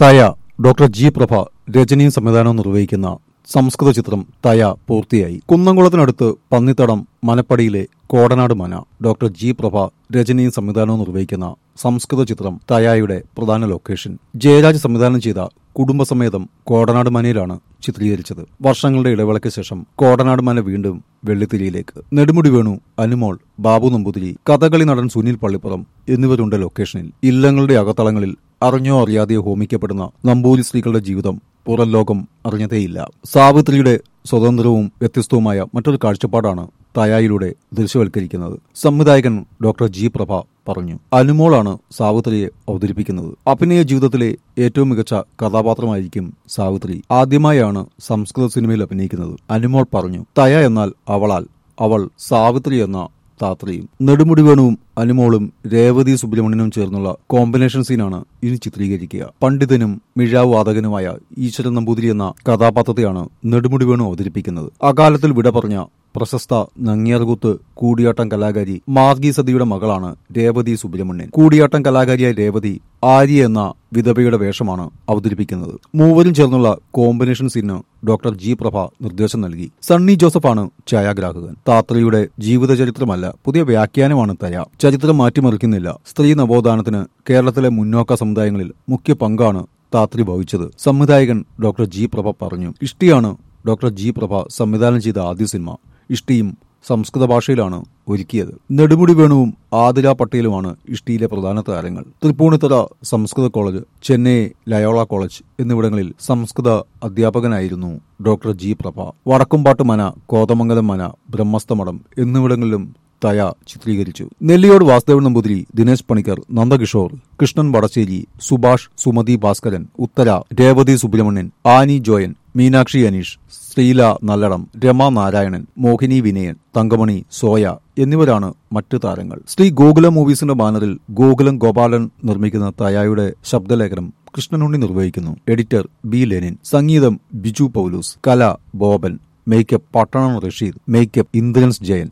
തയ doctor G Prabha രചനയും സംവിധാനവും നിർവഹിക്കുന്ന സംസ്കൃത ചിത്രം തയ പൂർത്തിയായി കുന്നംകുളത്തിനടുത്ത് പന്നിത്തടം മനപ്പടിയിലെ കോടനാട് മന ഡോക്ടർ ജി പ്രഭ രചനയും സംവിധാനവും നിർവഹിക്കുന്ന സംസ്കൃത ചിത്രം തയായുടെ പ്രധാന ലൊക്കേഷൻ ജയരാജ് സംവിധാനം ചെയ്ത കുടുംബസമേതം കോടനാട് മനയിലാണ് ചിത്രീകരിച്ചത് വർഷങ്ങളുടെ ഇടവേളയ്ക്ക് ശേഷം കോടനാട് മന വീണ്ടും വെള്ളിത്തിരിയിലേക്ക് നെടുമുടി വേണു അനുമോൾ ബാബു നമ്പൂതിരി കഥകളി നടൻ സുനിൽ പള്ളിപ്പുറം എന്നിവരുണ്ട് ലൊക്കേഷനിൽ ഇല്ലങ്ങളുടെ അകത്തളങ്ങളിൽ അറിഞ്ഞോ അറിയാതെയോ ഹോമിക്കപ്പെടുന്ന നമ്പൂരി സ്ത്രീകളുടെ ജീവിതം പുറം ലോകം അറിഞ്ഞതേയില്ല സാവിത്രിയുടെ സ്വതന്ത്രവും വ്യത്യസ്തവുമായ മറ്റൊരു കാഴ്ചപ്പാടാണ് തയായിലൂടെ ദൃശ്യവൽക്കരിക്കുന്നത് സംവിധായകൻ ഡോക്ടർ ജി പ്രഭ പറഞ്ഞു അനുമോളാണ് സാവിത്രിയെ അവതരിപ്പിക്കുന്നത് അഭിനയ ജീവിതത്തിലെ ഏറ്റവും മികച്ച കഥാപാത്രമായിരിക്കും സാവിത്രി ആദ്യമായാണ് സംസ്കൃത സിനിമയിൽ അഭിനയിക്കുന്നത് അനുമോൾ പറഞ്ഞു തയ എന്നാൽ അവളാൽ അവൾ സാവിത്രി എന്ന താത്രയും നെടുമുടി വേണുവും അനുമോളും രേവതി സുബ്രഹ്മണ്യനും ചേർന്നുള്ള കോമ്പിനേഷൻ സീനാണ് ഇനി ചിത്രീകരിക്കുക പണ്ഡിതനും മിഴാവ് വാതകനുമായ ഈശ്വരൻ നമ്പൂതിരി എന്ന കഥാപാത്രത്തെയാണ് നെടുമുടി വേണു അവതരിപ്പിക്കുന്നത് അകാലത്തിൽ വിട പറഞ്ഞ പ്രശസ്ത നങ്ങിയാർകൂത്ത് കൂടിയാട്ടം കലാകാരി മാർഗി സതിയുടെ മകളാണ് രേവതി സുബ്രഹ്മണ്യൻ കൂടിയാട്ടം കലാകാരിയായ രേവതി ആര്യ എന്ന വിധവയുടെ വേഷമാണ് അവതരിപ്പിക്കുന്നത് മൂവരും ചേർന്നുള്ള കോമ്പിനേഷൻ സീന് ഡോക്ടർ ജി പ്രഭ നിർദ്ദേശം നൽകി സണ്ണി ജോസഫാണ് ഛായാഗ്രാഹകൻ താത്രിയുടെ ജീവിതചരിത്രമല്ല പുതിയ വ്യാഖ്യാനമാണ് തയ ചരിത്രം മാറ്റിമറിക്കുന്നില്ല സ്ത്രീ നവോത്ഥാനത്തിന് കേരളത്തിലെ മുന്നോക്ക സമുദായങ്ങളിൽ മുഖ്യ പങ്കാണ് താത്രി വഹിച്ചത് സംവിധായകൻ ഡോക്ടർ ജി പ്രഭ പറഞ്ഞു ഇഷ്ടിയാണ് ഡോക്ടർ ജി പ്രഭ സംവിധാനം ചെയ്ത ആദ്യ സിനിമ ഇഷ്ടിയും സംസ്കൃത ഭാഷയിലാണ് ഒരുക്കിയത് നെടുമുടി വേണുവും ആതിര പട്ടേലുമാണ് ഇഷ്ടിയിലെ പ്രധാന താരങ്ങൾ തൃപ്പൂണിത്തറ സംസ്കൃത കോളേജ് ചെന്നൈ ലയോള കോളേജ് എന്നിവിടങ്ങളിൽ സംസ്കൃത അധ്യാപകനായിരുന്നു ഡോക്ടർ ജി പ്രഭ വടക്കുംപാട്ട് മന കോതമംഗലം മന ബ്രഹ്മസ്തമഠം എന്നിവിടങ്ങളിലും തയ ചിത്രീകരിച്ചു നെല്ലിയോട് വാസുദേവൻ നമ്പൂതിരി ദിനേശ് പണിക്കർ നന്ദകിഷോർ കൃഷ്ണൻ വടശ്ശേരി സുഭാഷ് സുമതി ഭാസ്കരൻ ഉത്തര രേവതി സുബ്രഹ്മണ്യൻ ആനി ജോയൻ മീനാക്ഷി അനീഷ് ശ്രീല നല്ലടം രമ നാരായണൻ മോഹിനി വിനയൻ തങ്കമണി സോയ എന്നിവരാണ് മറ്റു താരങ്ങൾ ശ്രീ ഗോകുലം മൂവീസിന്റെ ബാനറിൽ ഗോകുലം ഗോപാലൻ നിർമ്മിക്കുന്ന തയായുടെ ശബ്ദലേഖനം കൃഷ്ണനുണ്ണി നിർവഹിക്കുന്നു എഡിറ്റർ ബി ലെനിൻ സംഗീതം ബിജു പൗലൂസ് കല ബോബൻ മേക്കപ്പ് പട്ടണം റഷീദ് മേക്കപ്പ് ഇന്ദ്രൻസ് ജയൻ